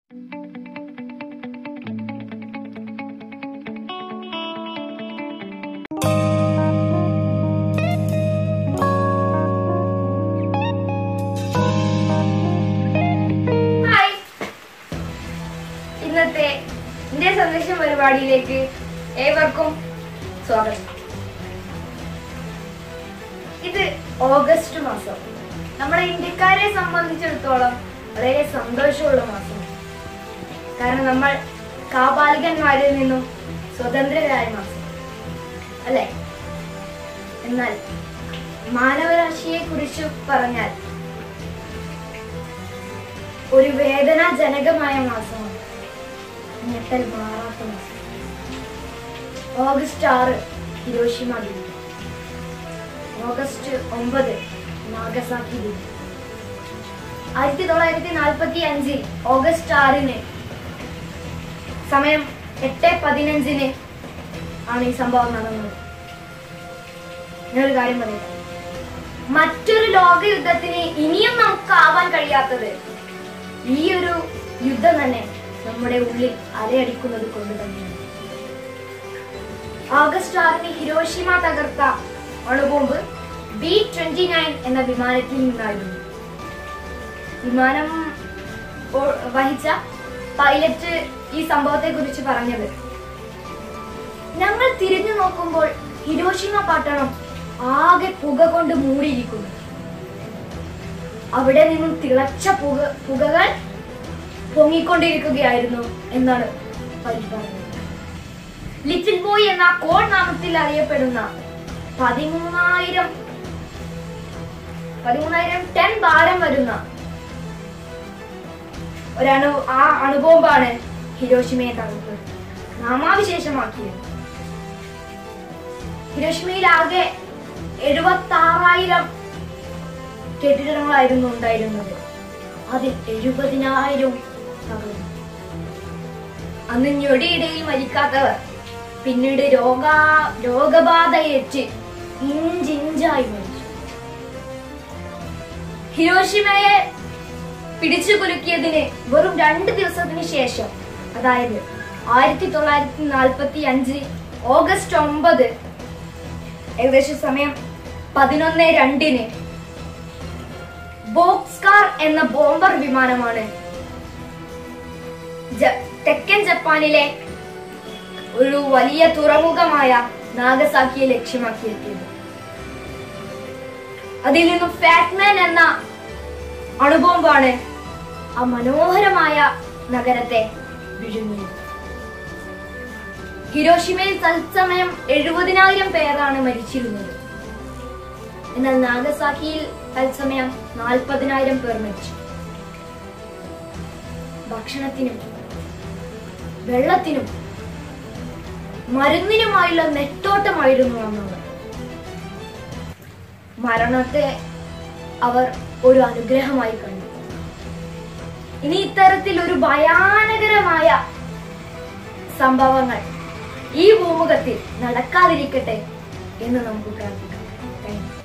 hi ഇന്നത്തെ India സന്ദേശം പരിപാടിയിലേക്ക് ഏവർക്കും സ്വാഗതം ഇത് ഓഗസ്റ്റ് മാസം നമ്മുടെ ഇന്ത്യക്കാരെ സംബന്ധിച്ചിടത്തോളം വളരെ സന്തോഷമുള്ള മാസം കാരണം നമ്മൾ കാപാലികന്മാരിൽ നിന്നും സ്വതന്ത്രരായ മാസം അല്ലേ എന്നാൽ മാനവരാശിയെ കുറിച്ച് പറഞ്ഞാൽ ഒരു വേദനാജനകമായ മാസമാണ് ഞെട്ടൽ മാറാത്ത മാസം ഓഗസ്റ്റ് ആറ് ഹിരോഷിമ ദിനം ഓഗസ്റ്റ് ഒമ്പത് നാഗസാക്കി ദിനം ആയിരത്തി തൊള്ളായിരത്തി നാൽപ്പത്തി അഞ്ചിൽ ഓഗസ്റ്റ് ആറിന് സമയം എട്ട് പതിനഞ്ചിന് ആണ് ഈ സംഭവം നടന്നത് ഞാനൊരു കാര്യം പറയട്ടെ മറ്റൊരു ലോക യുദ്ധത്തിന് ഇനിയും നമുക്ക് ആവാൻ കഴിയാത്തത് ഈ ഒരു യുദ്ധം തന്നെ നമ്മുടെ ഉള്ളിൽ അലയടിക്കുന്നത് കൊണ്ട് തന്നെയാണ് ഓഗസ്റ്റ് ആറിന് ഹിരോഷിമ തകർത്ത അണുബോംബ് ബി ട്വന്റി നയൻ എന്ന വിമാനത്തിൽ നിന്നായിരുന്നു വിമാനം ഓ- വഹിച്ച പൈലറ്റ് ഈ സംഭവത്തെ കുറിച്ച് പറഞ്ഞത് ഞങ്ങൾ തിരിഞ്ഞു നോക്കുമ്പോൾ ഹിരോഷിമ പട്ടണം ആകെ പുക കൊണ്ട് മൂടിയിരിക്കുന്നു അവിടെ നിന്നും തിളച്ച പുക പുകകൾ പൊങ്ങിക്കൊണ്ടിരിക്കുകയായിരുന്നു എന്നാണ് പൈലറ്റ് പറഞ്ഞത് ലിറ്റിൽ ബോയ് എന്ന കോഡ് നാമത്തിൽ അറിയപ്പെടുന്ന പതിമൂന്നായിരം പതിമൂന്നായിരം ടൺ ഭാരം വരുന്ന ഒരണു ആ അണുബോംബാണ് ഹിരോഷിമയെ തകർത്തത് നാമാവിശേഷമാക്കിയത് ഹിരോഷിമയിൽ ആകെ എഴുപത്തി ആറായിരം കെട്ടിടങ്ങളായിരുന്നു ഉണ്ടായിരുന്നത് അതിൽ എഴുപതിനായിരം തകർന്നു അന്ന് ഞൊടിയിടയിൽ മരിക്കാത്തവർ പിന്നീട് രോഗ രോഗബാധയേറ്റ് ഇഞ്ചിഞ്ചായി മരിച്ചു ഹിരോഷിമയെ പിടിച്ചു കുലുക്കിയതിന് വെറും രണ്ട് ദിവസത്തിന് ശേഷം അതായത് ആയിരത്തി തൊള്ളായിരത്തി നാൽപ്പത്തി അഞ്ച് ഓഗസ്റ്റ് ഒമ്പത് ഏകദേശം സമയം പതിനൊന്ന് രണ്ടിന് ബോക്സ്കാർ എന്ന ബോംബർ വിമാനമാണ് ജ- തെക്കൻ ജപ്പാനിലെ ഒരു വലിയ തുറമുഖമായ നാഗസാക്കിയെ ലക്ഷ്യമാക്കിയെത്തിയത് അതിൽ നിന്നും ഫാറ്റ്മാൻ എന്ന അണുബോംബാണ് ആ മനോഹരമായ നഗരത്തെ വിഴുങ്ങിയത് ഹിരോഷിമയിൽ തത്സമയം എഴുപതിനായിരം പേരാണ് മരിച്ചിരുന്നത് എന്നാൽ നാഗസാക്കിയിൽ തത്സമയം നാൽപ്പതിനായിരം പേർ മരിച്ചു ഭക്ഷണത്തിനും വെള്ളത്തിനും മരുന്നിനുമായുള്ള നെട്ടോട്ടമായിരുന്നു അന്നത് മരണത്തെ അവർ ഒരു അനുഗ്രഹമായി കണ്ടു ഇനി ഇത്തരത്തിൽ ഒരു ഭയാനകരമായ സംഭവങ്ങൾ ഈ ഭൂമുഖത്തിൽ നടക്കാതിരിക്കട്ടെ എന്ന് നമുക്ക് പ്രാർത്ഥിക്കാം താങ്ക് യു